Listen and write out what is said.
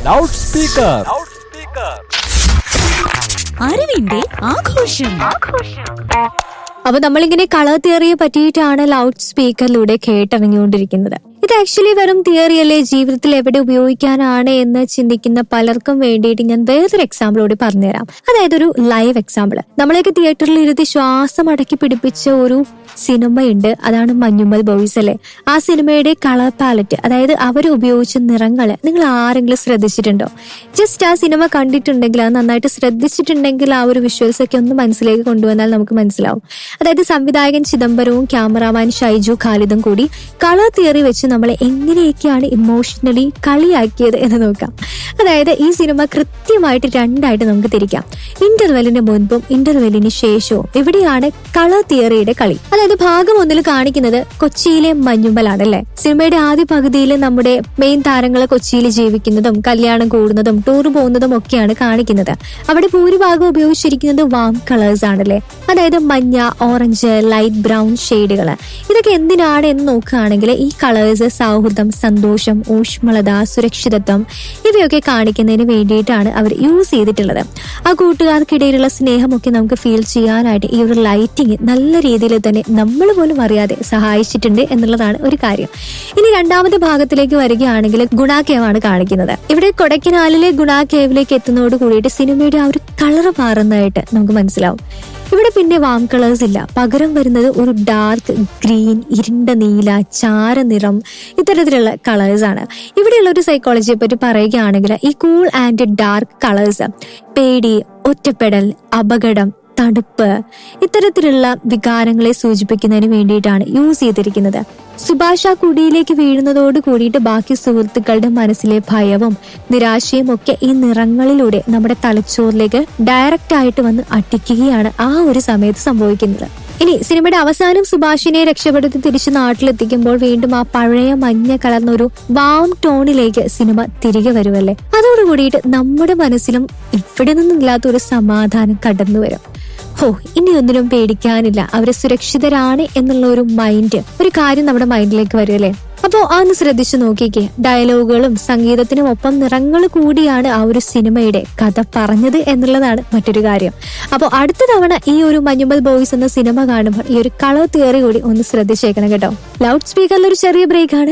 loud speaker അറിവിന്റെ ആഘോഷം അപ്പൊ നമ്മളിങ്ങനെ കളർ തിയറിയെ പറ്റിയിട്ടാണ് ലൗഡ് സ്പീക്കറിലൂടെ കേട്ടിറങ്ങിക്കൊണ്ടിരിക്കുന്നത് ഇത് ആക്ച്വലി വെറും തിയറി അല്ലേ ജീവിതത്തിൽ എവിടെ ഉപയോഗിക്കാനാണ് എന്ന് ചിന്തിക്കുന്ന പലർക്കും വേണ്ടിയിട്ട് ഞാൻ വേറൊരു എക്സാമ്പിൾ കൂടി പറഞ്ഞുതരാം അതായത് ഒരു ലൈവ് എക്സാമ്പിൾ നമ്മളെയൊക്കെ തിയേറ്ററിൽ ഇരുത്തി ശ്വാസം അടക്കി പിടിപ്പിച്ച ഒരു സിനിമയുണ്ട് അതാണ് മഞ്ഞുമ്മൽ ബോയ്സ് അല്ലേ ആ സിനിമയുടെ കളർ പാലറ്റ് അതായത് അവർ ഉപയോഗിച്ച നിറങ്ങള് നിങ്ങൾ ആരെങ്കിലും ശ്രദ്ധിച്ചിട്ടുണ്ടോ ജസ്റ്റ് ആ സിനിമ കണ്ടിട്ടുണ്ടെങ്കിൽ അത് നന്നായിട്ട് ശ്രദ്ധിച്ചിട്ടുണ്ടെങ്കിൽ ആ ഒരു വിഷ്വൽസ് ഒക്കെ ഒന്ന് മനസ്സിലേക്ക് കൊണ്ടുവന്നാൽ നമുക്ക് മനസ്സിലാവും അതായത് സംവിധായകൻ ചിദംബരവും ക്യാമറാമാൻ ഷൈജു ഖാലിദും കൂടി കളർ തിയറി വെച്ച് നമ്മളെ എങ്ങനെയൊക്കെയാണ് ഇമോഷണലി കളിയാക്കിയത് എന്ന് നോക്കാം അതായത് ഈ സിനിമ കൃത്യമായിട്ട് രണ്ടായിട്ട് നമുക്ക് തിരിക്കാം ഇന്റർവെല്ലിന് മുൻപും ഇന്റർവെല്ലിന് ശേഷവും ഇവിടെയാണ് കളർ തിയറിയുടെ കളി അതായത് ഭാഗം ഒന്നിൽ കാണിക്കുന്നത് കൊച്ചിയിലെ മഞ്ഞുമ്പലാണല്ലേ സിനിമയുടെ ആദ്യ പകുതിയിൽ നമ്മുടെ മെയിൻ താരങ്ങൾ കൊച്ചിയിൽ ജീവിക്കുന്നതും കല്യാണം കൂടുന്നതും ടൂർ പോകുന്നതും ഒക്കെയാണ് കാണിക്കുന്നത് അവിടെ ഭൂരിഭാഗം ഉപയോഗിച്ചിരിക്കുന്നത് വാം കളേഴ്സ് ആണല്ലേ അതായത് മഞ്ഞ ഓറഞ്ച് ലൈറ്റ് ബ്രൗൺ ഷെയ്ഡുകൾ ഇതൊക്കെ എന്തിനാണ് എന്ന് നോക്കുകയാണെങ്കിൽ ഈ കളേഴ്സ് സൗഹൃദം സന്തോഷം ഊഷ്മളത സുരക്ഷിതത്വം ഇവയൊക്കെ കാണിക്കുന്നതിന് വേണ്ടിയിട്ടാണ് അവർ യൂസ് ചെയ്തിട്ടുള്ളത് ആ കൂട്ടുകാർക്കിടയിലുള്ള സ്നേഹമൊക്കെ നമുക്ക് ഫീൽ ചെയ്യാനായിട്ട് ഈ ഒരു ലൈറ്റിങ് നല്ല രീതിയിൽ തന്നെ നമ്മൾ പോലും അറിയാതെ സഹായിച്ചിട്ടുണ്ട് എന്നുള്ളതാണ് ഒരു കാര്യം ഇനി രണ്ടാമത്തെ ഭാഗത്തിലേക്ക് വരികയാണെങ്കിൽ ഗുണ കേവാണ് കാണിക്കുന്നത് ഇവിടെ കൊടൈക്കനാലിലെ ഗുണ കേവിലേക്ക് എത്തുന്നതോട് കൂടിയിട്ട് സിനിമയുടെ ആ ഒരു കളർ മാറുന്നതായിട്ട് നമുക്ക് മനസ്സിലാവും ഇവിടെ പിന്നെ വാം കളേഴ്സ് ഇല്ല പകരം വരുന്നത് ഒരു ഡാർക്ക് ഗ്രീൻ ഇരുണ്ട നീല ചാരനിറം ഇത്തരത്തിലുള്ള കളേഴ്സ് ആണ് ഇവിടെയുള്ള ഒരു സൈക്കോളജിയെ പറ്റി പറയുകയാണെങ്കിൽ ഈ കൂൾ ആൻഡ് ഡാർക്ക് കളേഴ്സ് പേടി ഒറ്റപ്പെടൽ അപകടം തണുപ്പ് ഇത്തരത്തിലുള്ള വികാരങ്ങളെ സൂചിപ്പിക്കുന്നതിന് വേണ്ടിയിട്ടാണ് യൂസ് ചെയ്തിരിക്കുന്നത് സുഭാഷ കുടിയിലേക്ക് വീഴുന്നതോട് കൂടിയിട്ട് ബാക്കി സുഹൃത്തുക്കളുടെ മനസ്സിലെ ഭയവും നിരാശയും ഒക്കെ ഈ നിറങ്ങളിലൂടെ നമ്മുടെ തലച്ചോറിലേക്ക് ഡയറക്റ്റ് ആയിട്ട് വന്ന് അട്ടിക്കുകയാണ് ആ ഒരു സമയത്ത് സംഭവിക്കുന്നത് ഇനി സിനിമയുടെ അവസാനം സുഭാഷിനെ രക്ഷപ്പെടുത്തി തിരിച്ച് നാട്ടിലെത്തിക്കുമ്പോൾ വീണ്ടും ആ പഴയ മഞ്ഞ കലർന്ന ഒരു വാം ടോണിലേക്ക് സിനിമ തിരികെ വരുമല്ലേ അതോടുകൂടിയിട്ട് നമ്മുടെ മനസ്സിലും ഇവിടെ നിന്നില്ലാത്ത ഒരു സമാധാനം കടന്നു വരും ഹോ ഇനി ഒന്നിനും പേടിക്കാനില്ല അവര് സുരക്ഷിതരാണ് എന്നുള്ള ഒരു മൈൻഡ് ഒരു കാര്യം നമ്മുടെ മൈൻഡിലേക്ക് വരും അല്ലേ അപ്പോ അതൊന്ന് ശ്രദ്ധിച്ചു നോക്കിക്കേ ഡയലോഗുകളും സംഗീതത്തിനും ഒപ്പം നിറങ്ങൾ കൂടിയാണ് ആ ഒരു സിനിമയുടെ കഥ പറഞ്ഞത് എന്നുള്ളതാണ് മറ്റൊരു കാര്യം അപ്പോൾ അടുത്ത തവണ ഈ ഒരു മഞ്ഞുമൽ ബോയ്സ് എന്ന സിനിമ കാണുമ്പോൾ ഈ ഒരു കളർ തിയറി കൂടി ഒന്ന് ശ്രദ്ധിച്ചേക്കണം കേട്ടോ ലൗഡ് സ്പീക്കറിൽ ഒരു ചെറിയ ബ്രേക്കാണ്